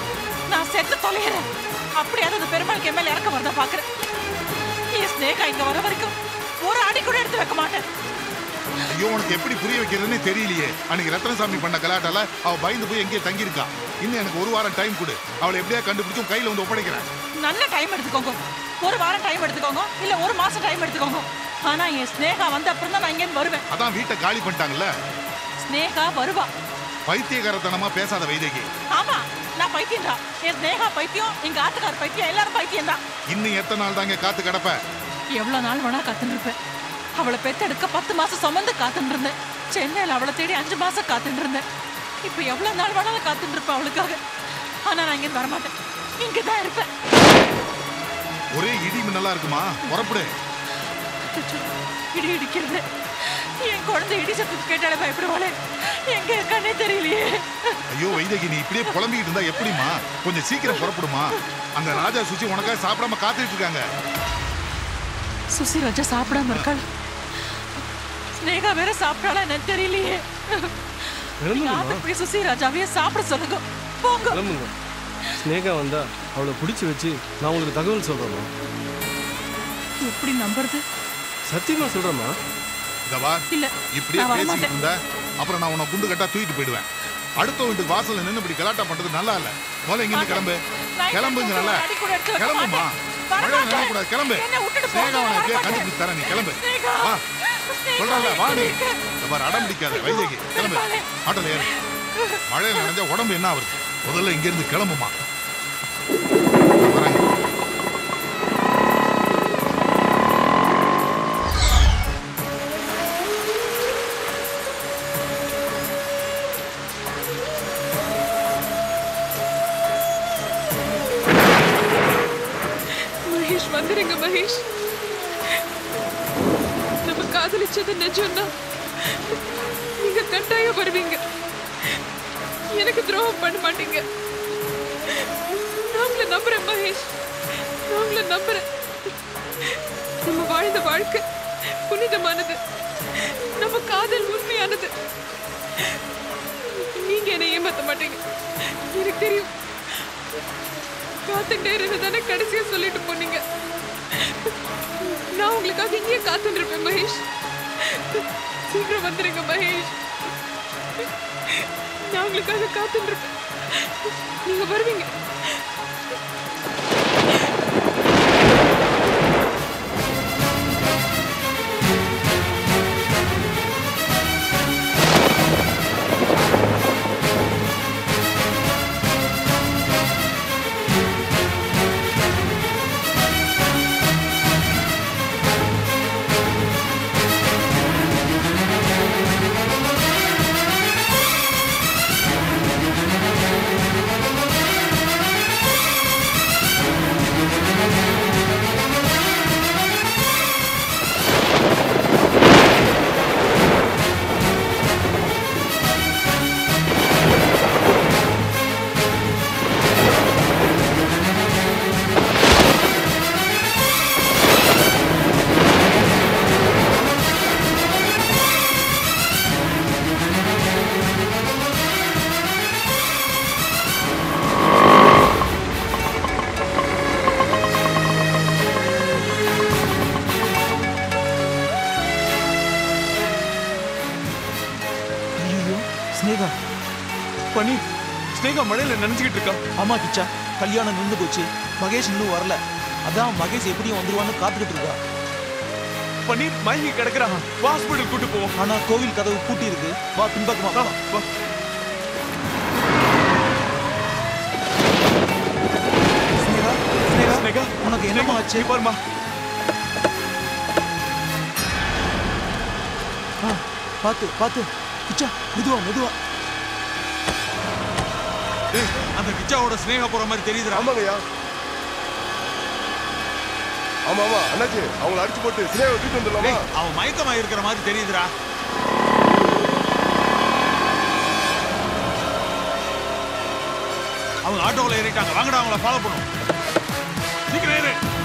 நான் செத்து தொலைகிறேன் அப்படியாவது அந்த பெருமாளுக்கு என் மேல இறக்க வரத பாக்குறேன் என் ஸ்னேகா இங்க வர வரைக்கும் ஒரு அடி கூட எடுத்து வைக்க மாட்டேன் ஐயோ உனக்கு எப்படி புரிய வைக்கிறதுன்னு தெரியலையே அன்னைக்கு ரத்னசாமி பண்ண கலாட்டால அவ பயந்து போய் எங்கேயே தங்கியிருக்கா இன்னும் எனக்கு ஒரு வாரம் டைம் கொடு அவளை எப்படியா கண்டுபிடிச்சு உன் கையில வந்து ஒப்படைக்கிறேன் நல்ல டைம் எடுத்துக்கோங்க ஒரு வாரம் டைம் எடுத்துக்கோங்க இல்ல ஒரு மாசம் டைம் எடுத்துக்கோங்க ஆனா என் ஸ்னேகா வந்த அப்புறம் தான் நான் இங்க வருவேன் அதான் வீட்டை காலி பண்ணிட்டாங்கல்ல ஸ்னேகா வருவா பைத்தியகாரத்தனமா பேசாத வைதேகி ஆமா நான் பைத்தியம் தான் என் ஸ்னேகா பைத்தியம் எங்க ஆத்துக்கார் பைத்தியம் எல்லாரும் பைத்தியம் தான் இன்னும் எத்தனை நாள் தாங்க காத்து கிடப்ப எவ்வளவு நாள் வேணா காத்துட்டு இருப்பேன் அவளை பெத்தெடுக்க பத்து மாசம் சுமந்து காத்துட்டு இருந்தேன் சென்னையில அவளை தேடி அஞ்சு மாசம் காத்துட்டு இருந்தேன் இப்ப எவ்வளவு நாள் வேணாலும் காத்துட்டு இருப்பேன் அவளுக்காக ஆனா நான் இங்க வரமாட்டேன் இங்கதான் இருப்பேன் ஒரே இடி மின்னலா இருக்குமா புறப்படு அச்சோ, இடி இடிக்கிறது என் குழந்தை இடி சத்தத்துக்கு கேட்டாலே பயப்படுவாளே எங்க இருக்கானே தெரியலையே ஐயோ வைதேகி நீ இப்படியே புலம்பிக்கிட்டு இருந்தா எப்படிமா கொஞ்சம் சீக்கிரம் புறப்படுமா அந்த ராஜா சுசி உனக்காக சாப்பிடாம காத்துட்டு இருக்காங்க சுசி ராஜா சாப்பிடாம இருக்காள் ஸ்னேகா வேற சாப்பிட்டாளா என்னன்னு தெரியலையே நீங்க ஆத்துக்குடி சுசி ராஜாவையே சாப்பிட சொல்லுங்க போங்க கிளம்புங்க ஸ்னேகா வந்தா அவளை பிடிச்சி வச்சு நான் உங்களுக்கு தகவல் சொல்றேம்மா எப்படி நம்புறது சத்தியமா சொல்றேம்மா இத வா இல்ல இப்படியே நான் பேசிட்டு வரமாட்டேன் இருந்தா அப்புறம் நான் உன்னை குண்டு கட்டா தூக்கிட்டு போயிடுவேன் அடுத்த வீட்டுக்கு வாசல்ல நின்னு இப்படி கலாட்டா பண்றது நல்லா இல்ல முதல்ல இங்க இருந்து கிளம்பு நான் இங்க கிளம்புங்க இருந்து நல்லா ஒரு அடி கூட எடுத்து வைக்க கிளம்புமா மாட்டேன். மழை நினைக்க கூடாது கிளம்பு என்னை விட்டுட்டு ஸ்னேகா போங்க, உனக்கு எப்படியா வரமாட்டேன். கண்டுபிடிச்சு தரேன் நீ கிளம்பு ஸ்னேகா. வா சொல்றல வா நீ ஸ்னேகா. இந்த பாரு அடம் பிடிக்காத வைதேகி கிளம்பு ஆட்டோல ஏறு மழையில நனைஞ்சா உடம்பு என்ன ஆகுது முதல்ல இங்க இருந்து கிளம்புமா வரேங்க மகேஷ் வந்துருங்க மகேஷ் நம்ம காதலிச்சது நிஜம்னா நீங்க கட்டாயம் வருவீங்க எனக்கு துரோகம் பண்ண மாட்டீங்க நான் உங்களை நம்புறேன் மகேஷ் நான் உங்களை நம்புறேன் நம்ம வாழ்ந்த வாழ்க்கை புனிதமானது நம்ம காதல் உண்மையானது நீங்க என்னை ஏமாத்த மாட்டீங்க எனக்கு தெரியும் காத்துட்டே இருந்து தானே கடைசியா சொல்லிட்டு போனீங்க நான் உங்களுக்காக இங்கேயே காத்துட்டு இருப்பேன் மகேஷ் சீக்கிரம் வந்துருங்க மகேஷ் நான் உங்களுக்காக காத்துட்டு இருப்பேன் நீங்க வருவீங்க ஐயோ ஸ்னேகா பண்ணி ஸ்னேகா மழையில நினைச்சுக்கிட்டு இருக்கா ஆமா கிச்சா கல்யாணம் நின்று போச்சு மகேஷ் இன்னும் வரல அதான் மகேஷ் எப்படியும் வந்துருவான்னு காத்துக்கிட்டு இருக்கா பன்னீர் மயங்கி கிடக்குறான் ஹாஸ்பிட்டல் கூட்டு போவோம் ஆனா கோவில் கதவு பூட்டி இருக்கு வா பின்பக்கமா வா வா ஸ்னேகா ஸ்னேகா ஸ்னேகா உனக்கு என்னமா ஆச்சு பாருமா ஆ, பாத்து பாத்து கிச்சா மெதுவா மெதுவா டேய், அந்த கிச்சாவோட ஸ்னேகா போற மாதிரி தெரியுதுடா ஆமாங்கய்யா ஆமா ஆமா அண்ணாச்சி அவங்கள அடிச்சு போட்டு சினேவை தூக்கிட்டு வந்துடலாமா டேய், அவன் மயக்கமா இருக்கிற மாதிரி தெரியுதுடா அவங்க ஆட்டோவில் ஏறிட்டாங்க வாங்கடா அவங்கள ஃபாலோ பண்ணும் சீக்கிரம் ஏறு